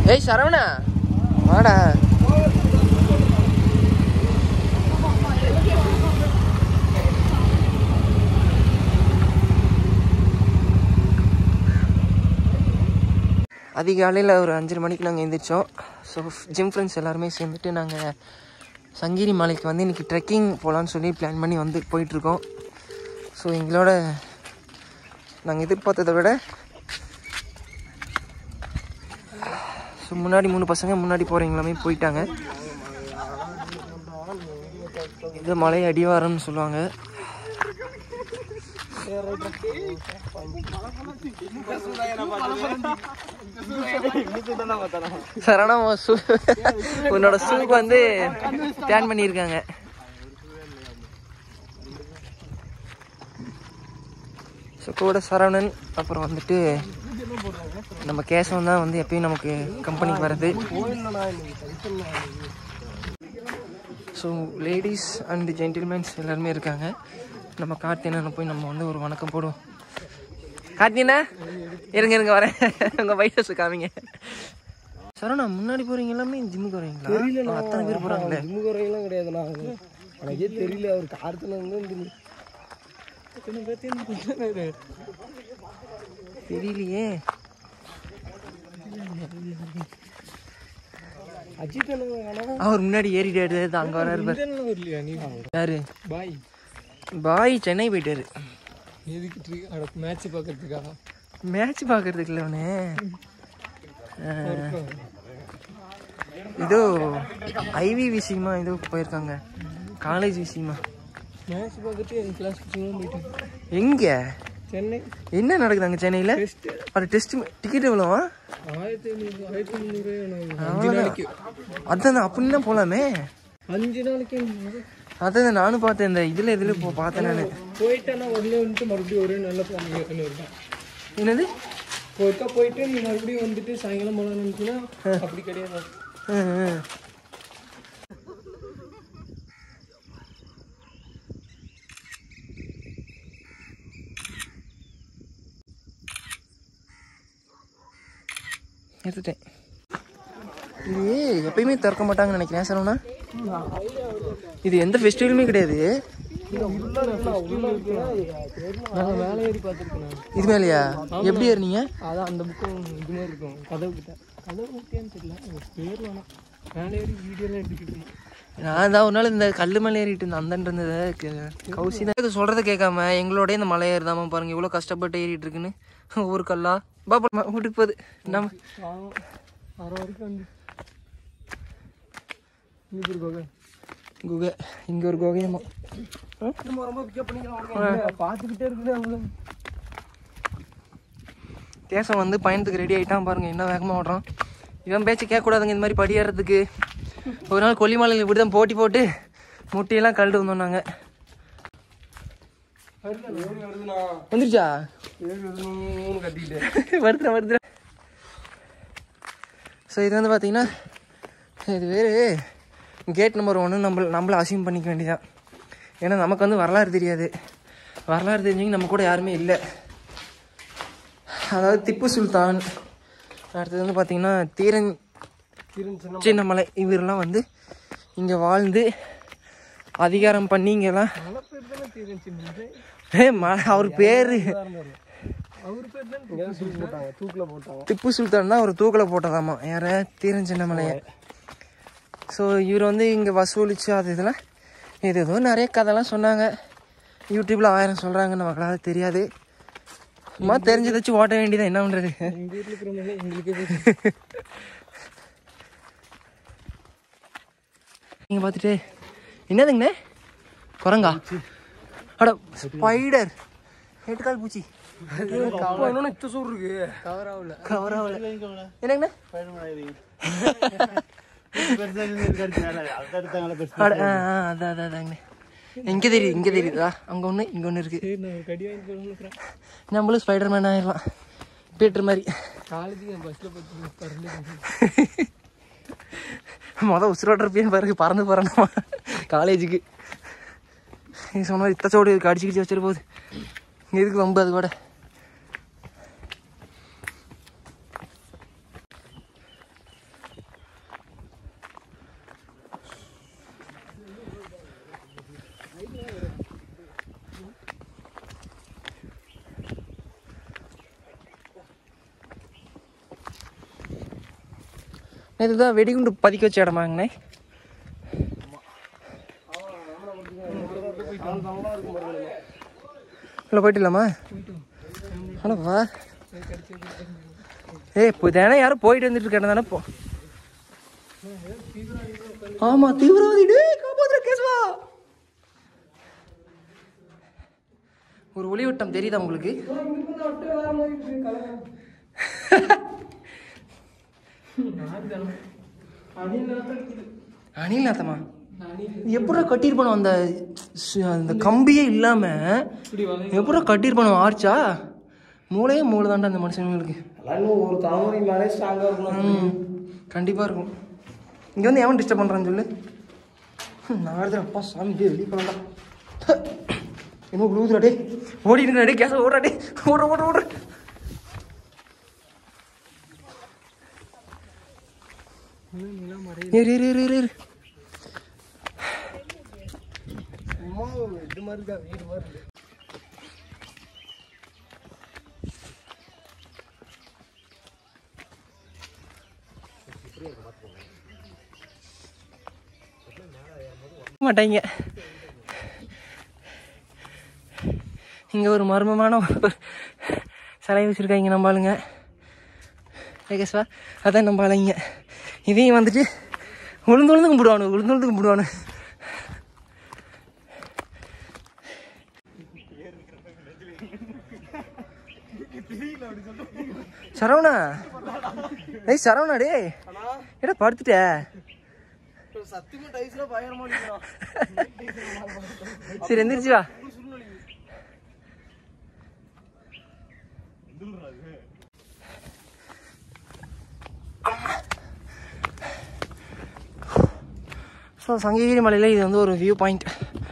ஏய் சரவணா வாடா அதிகாலையில் ஒரு அஞ்சரை மணிக்கு நாங்கள் எழுந்திரிச்சோம் ஸோ ஜிம் ஃப்ரெண்ட்ஸ் எல்லாருமே சேர்ந்துட்டு நாங்கள் சங்கிரி மலைக்கு வந்து இன்றைக்கி ட்ரெக்கிங் போகலான்னு சொல்லி பிளான் பண்ணி வந்து போயிட்டுருக்கோம் ஸோ எங்களோட நாங்கள் எதிர்பார்த்ததை விட ஸோ முன்னாடி மூணு பசங்க முன்னாடி போகிறவங்களாமே போயிட்டாங்க இது மலை அடிவாரம்னு சொல்லுவாங்க சரணா உன் ஷூ உன்னோட ஷூக்கு வந்து பிளான் பண்ணியிருக்காங்க ஸோ கூட சரவணன் அப்புறம் வந்துட்டு நம்ம கேசவன் தான் வந்து எப்பயும் நமக்கு கம்பெனிக்கு வர்றது ஸோ லேடிஸ் அண்ட் ஜென்டில்மேன்ஸ் எல்லாருமே இருக்காங்க நம்ம கார்த்தியனை போய் நம்ம வந்து ஒரு வணக்கம் போடுவோம் கார்த்தியனா இருங்க இருங்க வரேன் உங்கள் வயசு காமிங்க சரவணா முன்னாடி போகிறீங்க எல்லாமே ஜிம்முக்கு வரீங்களா தெரியல அத்தனை பேர் போகிறாங்களே ஜிம்மு குறையெல்லாம் கிடையாது நான் எனக்கே தெரியல அவர் காரத்தில் வந்து தெரியலையே அஜித் என்ன அவர் முன்னாடி ஏறிட்டாரு அங்கே வராரு பாரு. வரலையா நீ யாரு பாய் பாய் சென்னை போயிட்டாரு எதுக்கு ட்ரீ மேட்ச் பார்க்கறதுக்காக மேட்ச் பார்க்கறதுக்கு இல்லை அவனு இதோ ஐவி விஷயமா ஏதோ போயிருக்காங்க காலேஜ் விஷயமா மேட்ச் பார்க்கறது என் கிளாஸ் பசங்களும் போயிட்டாங்க எங்க சென்னை என்ன நடக்குது அங்கே சென்னையில் டெஸ்ட் அது டெஸ்ட் டிக்கெட் எவ்வளோவா ஆயிரத்தி ஐநூறு ஆயிரத்தி முந்நூறு அஞ்சு நாளைக்கு அதான் அப்படின்னா போகலாமே அஞ்சு நாளைக்கு அதான் நானும் பார்த்தேன் இந்த இதில் இதில் போ பார்த்தேன் நான் போயிட்டேன்னா உடனே வந்துட்டு மறுபடியும் ஒரே நல்ல பிளான் இருக்கும் என்னது ஒருக்கா போயிட்டு நீ மறுபடியும் வந்துட்டு சாயங்காலம் போல நினைச்சுன்னா அப்படி கிடையாது ஆ, ஆ. எடுத்துட்டேன் இது எப்பயுமே திறக்க மாட்டாங்கன்னு நினைக்கிறேன் சரவணா இது எந்த ஃபெஸ்டிவலுமே கிடையாது நாங்கள் மேலே ஏறி பார்த்துருக்கேன் இது மேலையா எப்படி ஏறினீங்க அதான் அந்த புக்கும் இது மாதிரி இருக்கும் கதவு கிட்ட கதவு கிட்டேன்னு தெரியல ஒரு பேர் வேணாம் மேலே ஏறி வீடியோலாம் எடுத்துக்கிட்டு இருந்தேன். நான் தான் ஒரு நாள் இந்த கல்லு மலை ஏறிட்டு இருந்தேன் அந்தன் இருந்தது க- கௌசி தான் இது சொல்றத கேட்காம எங்களோட இந்த மலை ஏறுதாம பாருங்க இவ்வளோ கஷ்டப்பட்டு ஏறிட்டு இருக்குன்னு ஒவ்வொரு கல்லா பாப்பா வீட்டுக்கு போகுது நம்ம பாவம் அரை வரைக்கும் வந்து இங்கே இருக்காங்க குகை இங்க ஒரு குகையமா நம்ம ரொம்ப பிக்கப் பண்ணிக்கலாம் பார்த்துக்கிட்டே இருக்குது அவ்வளோ தேசம் வந்து பயணத்துக்கு ரெடி ஆயிட்டான் பாருங்க என்ன வேகமா ஓடுறான் இவன் பேச்சு கேட்கக்கூடாதுங்க இந்த மாதிரி படி ஏறதுக்கு ஒரு நாள் கொல்லிமலையில் இப்படி தான் போட்டி போட்டு முட்டியெல்லாம் கழட்டு வந்தோம் நாங்க வந்துருச்சா கட்டிக்கிட்டு வருதுடா வருதுடா ஸோ இது வந்து பார்த்தீங்கன்னா இது வேறு கேட் நம்பர் ஒன்று நம்ம நம்மள அசியூம் பண்ணிக்க வேண்டியதான் ஏன்னா நமக்கு வந்து வரலாறு தெரியாது வரலாறு தெரிஞ்சவங்க நம்ம கூட யாருமே இல்லை அதாவது திப்பு சுல்தான் அடுத்தது வந்து பார்த்தீங்கன்னா தீரன் சின்ன சின்னமலை இவரெல்லாம் வந்து இங்கே வாழ்ந்து அதிகாரம் பண்ணி இங்கெல்லாம் மழை பேர் தானே தீரன் சின்ன ஏ ம அவர் பேர் அவர் பேர் தான் தூக்கு போட்டாங்க தூக்கில் போட்டாங்க திப்பு சுல்தான் தான் ஒரு தூக்கில் போட்டதாமா யார தீரன் சின்னமலையை ஸோ இவர் வந்து இங்கே வசூலிச்சு அது இதெல்லாம் இது ஏதோ நிறைய கதைலாம் சொன்னாங்க யூடியூப்பில் ஆயிரம் சொல்கிறாங்க நமக்கு தெரியாது சும்மா தெரிஞ்சதை வச்சு ஓட்ட வேண்டியதான் என்ன பண்ணுறது எங்கள் வீட்டில் இருக்கிறவங்க எங்களுக்கே நீங்கள் பார்த்துட்டு என்னதுங்கண்ணே குரங்கா அட ஸ்பைடர் எட்டுக்கால் பூச்சி இன்னொன்று இத்த சோறு இருக்கு கவர் ஆகல கவராவில் என்னங்கண்ணே அட ஆ ஆ, அதான் அதான் அதாங்கண்ணே இங்கே தெரியுது இங்கே தெரியுதா அங்கே ஒன்று இங்கே ஒன்று இருக்குது சரி நான் ஒரு கடி வாங்கி போகணும்னு நம்மளும் ஸ்பைடர் மேன் ஆயிடலாம் பீட்டர் மாதிரி காலேஜுக்கு என் பஸ்ஸில் பார்த்து பறந்து மொதல் உசுரோட்டர் பாருங்க பறந்து போகிறேன் காலேஜுக்கு நீ சொன்ன மாதிரி இத்தச்சோடு இருக்கு அடிச்சு கிடிச்சு வச்சிட்டு போகுது எதுக்கு வம்பு அது கூட இதுதான் வெடிகுண்டு பதிக்க வச்ச இடமாங்கண்ணே உள்ள போயிட்டுலாமா ஆனால் வா ஏய் இப்போ தானே யாரும் போயிட்டு வந்துட்டு இருக்கேன் தானே போ ஆமா தீவிரவாதி டேய் காப்பாத்துற கேஸ்வா ஒரு ஒளிவட்டம் தெரியுதா உங்களுக்கு அணில் நாத்தமா எப்படா கட்டியிருப்பானோ அந்த ஸ்- அந்த கம்பியே இல்லாம எப்படா கட்டியிருப்பானோ ஆர்ச்சா மூளையே மூளை தாண்டா அந்த மனுஷங்களுக்கு இன்னும் ஒரு தலைமுறை மேலே ஸ்ட்ராங்காக இருக்கணும் ம் கண்டிப்பாக இருக்கும் இங்கே வந்து எவன் டிஸ்டர்ப் பண்ணுறான்னு சொல்லு ஹம், நான் வருது அப்பா சாமி டே வெளியே போகலாம் என்ன உழுவுதுடா டே ஓடி இருக்கா டே கேஸ் ஓடுறா டே ஓடுற ஓடுற ஓடுற ஏறு ஏறு ஏறு ஏறு ஏறு சும்மா இது மாதிரி தான் வீடு மாதிரி இருக்கு. மாட்டாங்க இங்கே ஒரு மர்மமான ஒரு சிலை வச்சுருக்காங்க நம்ம ஆளுங்க ஏகேஸ்வா அதான் நம்ம ஆளுங்க இதையும் வந்துட்டு உளுந்து உளுந்து கும்பிடுவானு உளுந்து உளுந்து கும்பிடுவானு சரவணா ஏய் சரவணா டேய் ஏடா படுத்துட்ட சத்தியமா டைஸ்ல பயங்கரமா நிற்கிறான் சரி எந்திரிச்சு வா ஸோ சங்ககிரி மலையில் இது வந்து ஒரு வியூ பாயிண்ட்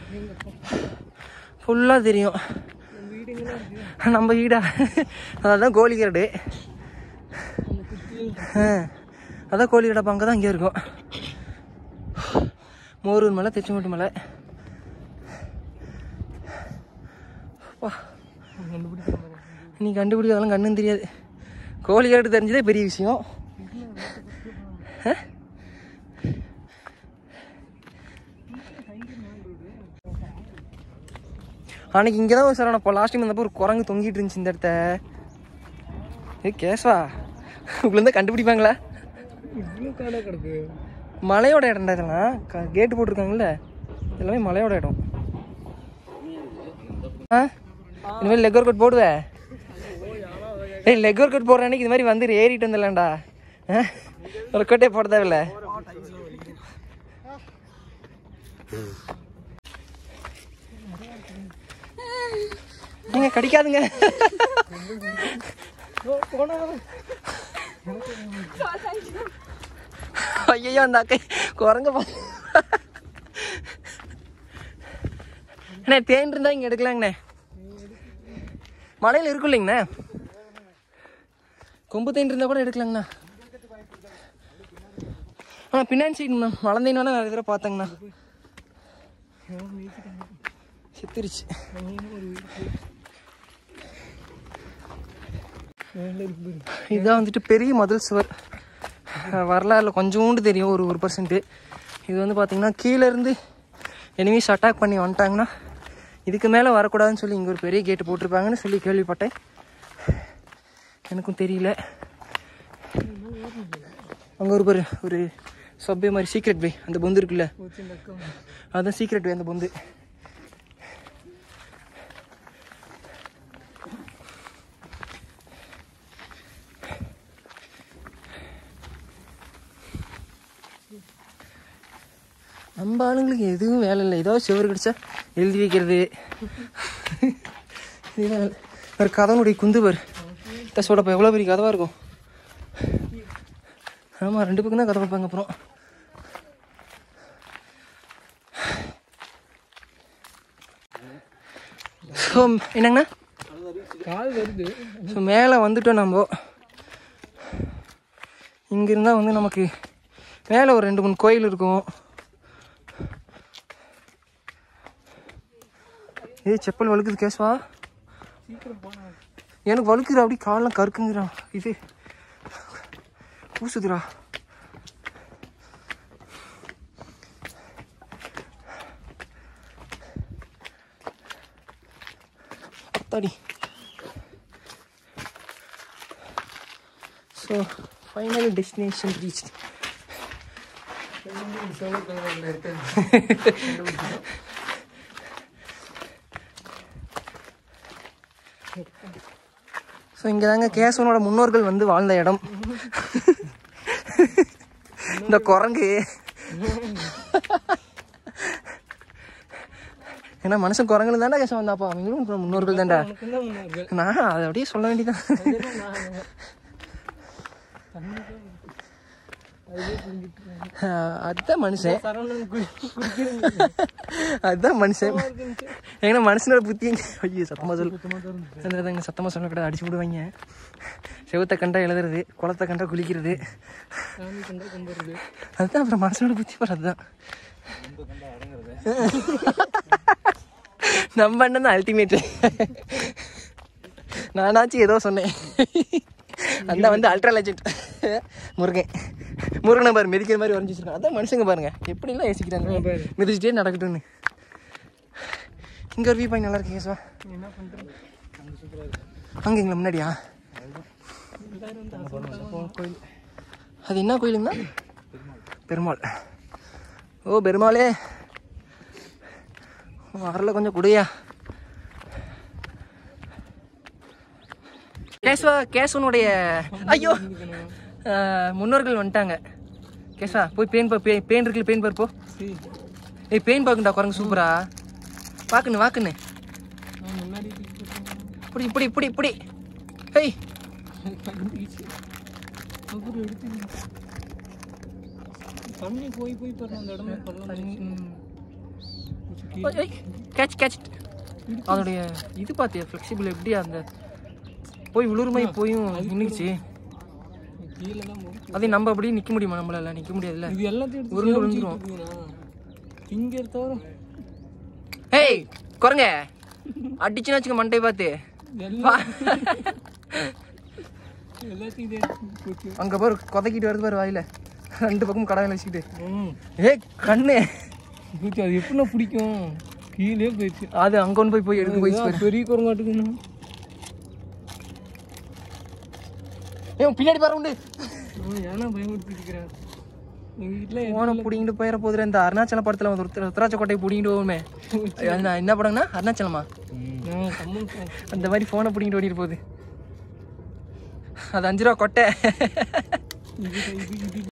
ஃபுல்லாக தெரியும் நம்ம வீடா அதான் கோழிக்கரடு ஆ அதான் கோழிக்கடை அங்கே தான் இங்கே இருக்கும் மோரூர் மலை திருச்செங்கோட்டு மலை அப்பா, நீ கண்டுபிடிக்கிறதெல்லாம் கண்ணும் தெரியாது கோழி கரடு தெரிஞ்சதே பெரிய விஷயம் ஆ? அன்னைக்கு இங்கே தான் சார் இப்போ லாஸ்ட் டைம் வந்தப்போ ஒரு குரங்கு தொங்கிட்டு இருந்துச்சு இந்த இடத்த ஏ கேஸ்வா உள்ள கண்டுபிடிப்பாங்களா இவ்வளோ காடாக கிடக்கு மலையோட இடம்டா இதெல்லாம் கேட்டு போட்டிருக்காங்கல்ல எல்லாமே மலையோட இடம் ஆ இனிமேல் லெக் ஒர்க் அவுட் போடுவே ஏய் லெக் ஒர்க் அவுட் போடுற அன்னைக்கு இது மாதிரி வந்து ஏறிட்டு வந்துடலாம்டா ஒர்க் அவுட்டே போட தேவையில்ல நீங்க கடிக்காதுங்க ஐயோ அந்த அக்கை குரங்க பா அண்ணே தேன் இருந்தா இங்க எடுக்கலாங்கண்ணே மலையில இருக்கும் இல்லைங்கண்ணே கொம்பு தேன் இருந்தா கூட எடுக்கலாங்கண்ணா ஆ பின்னாடி சைடு மலந்தேன் வேணா நிறைய தடவை பார்த்தேங்கண்ணா செத்துருச்சு இதுதான் வந்துட்டு பெரிய மதில் சுவர் அஹ் வரலாறுல கொஞ்சோண்டு தெரியும் ஒரு ஒரு பர்சன்ட்டு இது வந்து பார்த்தீங்கன்னா கீழே இருந்து எனிமீஸ் அட்டாக் பண்ணி வந்துட்டாங்கன்னா இதுக்கு மேலே வரக்கூடாதுன்னு சொல்லி இங்கே ஒரு பெரிய கேட்டு போட்டிருப்பாங்கன்னு சொல்லி கேள்விப்பட்டேன் எனக்கும் தெரியல அங்கே ஒரு பேர் ஒரு சப்வே மாதிரி சீக்ரெட் வே அந்த பொந்து இருக்குல்ல அதான் சீக்ரெட் வே அந்த பொந்து நம்ம ஆளுங்களுக்கு எதுவும் வேலை இல்லை ஏதாவது செவரு கிடச்சா எழுதி வைக்கிறது இதுதான் வேலை. ஒரு கதனுடைய குந்து பாரு தசோடப்பா எவ்வளோ பெரிய கதவாக இருக்கும் ஆமாம் ரெண்டு பக்கம் தான் கதை வைப்பாங்க அப்புறம் ஸோ என்னங்கண்ணா கால் வருது ஸோ மேலே வந்துட்டோம் நம்ம இங்க இருந்தால் வந்து நமக்கு மேலே ஒரு ரெண்டு மூணு கோயில் இருக்கும் ஏய் செப்பல் வழுக்குது கேஸ்வா எனக்கு வழுக்குது அப்படி காலெலாம் கருக்குங்கிறான் இது பூசுதுடா ஆத்தாடி so final destination reach solo camera இருக்கு ஸோ இங்கே தாங்க கேசவனோட முன்னோர்கள் வந்து வாழ்ந்த இடம் இந்த குரங்கு ஏன்னா மனுஷன் குரங்குல தாண்டா கேசவன் வந்தாப்பா அவங்களும் முன்னோர்கள் தான்டா உனக்கு தான் முன்னார்கள் நான் அதை அப்படியே சொல்ல வேண்டியதான் அதெல்லாம் நான் தண்ணி அதுவே குடிக்கிட்டு இருக்காங்க. அதுதான் மனுஷன் சரவணன் குடி குடிக்கிறேன் அதுதான் மனுஷன் ஏன்னா மனுஷனோட புத்தி ஐயோ சத்தமாக சொல்லு சுத்தமாக தான் இருந்துச்சு அதாங்க சத்தமாக சொல்லக்கூடாது அடிச்சு விடுவாங்க செவத்தை கண்டா எழுதுறது குளத்தை கண்டா குளிக்கிறது சாமி கண்டா கும்பிடுறது அதுதான் அப்புறம் மனுஷனோட புத்தி வர அதுதான் நம்ம அண்ணன் தான் அல்டிமேட் நானாச்சும் ஏதோ சொன்னேன் அந்த வந்து அல்ட்ரா லெஜெண்ட் முருகன் முருகனை பாரு மிதிக்கிற மாதிரி வரைஞ்சி வச்சிருக்கான் அதான் மனுஷங்க பாருங்க எப்படிலாம் யோசிக்கிறாங்க பாரு. மிதிச்சிட்டே நடக்கட்டும்னு இங்கே ஒரு வியூ பாயிண்ட் நல்லா இருக்கு கேசுவா நீ என்ன பண்ணுறது அங்கே சூப்பராக இருக்கு அங்கே எங்களை முன்னாடியா எல்லாரும் வந்து அசோகா கோயில் அது என்ன கோயிலுங்கண்ணா பெருமாள் ஓ பெருமாளே வரல கொஞ்சம் குடையா கேசவா கேசவனுடைய ஐயோ ஆஹ், முன்னோர்கள் வந்துட்டாங்க கேசவா போய் பேன் பா பே- பேன் இருக்குல்ல பேன் பாரு போ சரி ஏய் பேன் பார்க்குண்டா குரங்கு சூப்பரா வாக்குன்னு வாக்குன்னு நான் முன்னாடி தூக்கிட்டு இப்படி இப்படி இப்படி இப்படி ஹேய் கண்டுபிடிச்சு அப்புறம் எடுத்து தண்ணி போய் போய் பாருங்க அந்த இடமே பள்ளம் கேட்ச் கேட்ச் அதோடைய இது பார்த்தியா ஃப்ளெக்சிபிள் எப்படி அந்த போய் விழுறுமை போயும் நின்றுச்சு கீழே தான் முடிச்சு அதே நம்ம அப்படியே நிற்க முடியுமா நம்மளால நிற்க முடியாதுல்ல இது எல்லாத்தையும் எடுத்து உருண்டு சேமிச்சுட்டு விழுந்துரும். இருக்குதுண்ணா. திங்கர் தவிர ஹேய் குரங்க அடிச்சுன்னு வச்சுக்க மண்டை பார்த்து எல்லாம் எல்லாத்தையும் இதை எடுத்து போட்டு அங்கே பாரு கொதக்கிட்டு வருது பாரு வாயில ரெண்டு பக்கமும் கடாயில் வச்சுக்கிட்டு ம் ஏய் கண்ணு பூச்சி அது எப்படின்னா பிடிக்கும் கீழே போயிடுச்சு அது அங்க கொண்டு போய் போய் எடுத்து போய் இதுதான் பெரிய குரங்காட்டுக்குண்ணா ஏன் பின்னாடி பாரு உண்டு ஏன்னா பயமுறுத்திட்டு இருக்கிறேன் எங்கள் வீட்டில் போனை பிடிங்கிட்டு போயிட போதுல இந்த அருணாச்சல படத்துல வந்து ருத்ர- ருத்ராட்ச கோட்டையை பிடிங்கிட்டு போகுமே அது நான் என்ன படம்னா அருணாச்சலமா நான் கம்மன் அந்த மாதிரி ஃபோனை பிடிங்கிட்டு ஓடிட்டு போகுது அது அஞ்சு ரூபா கொட்டை இது இது இது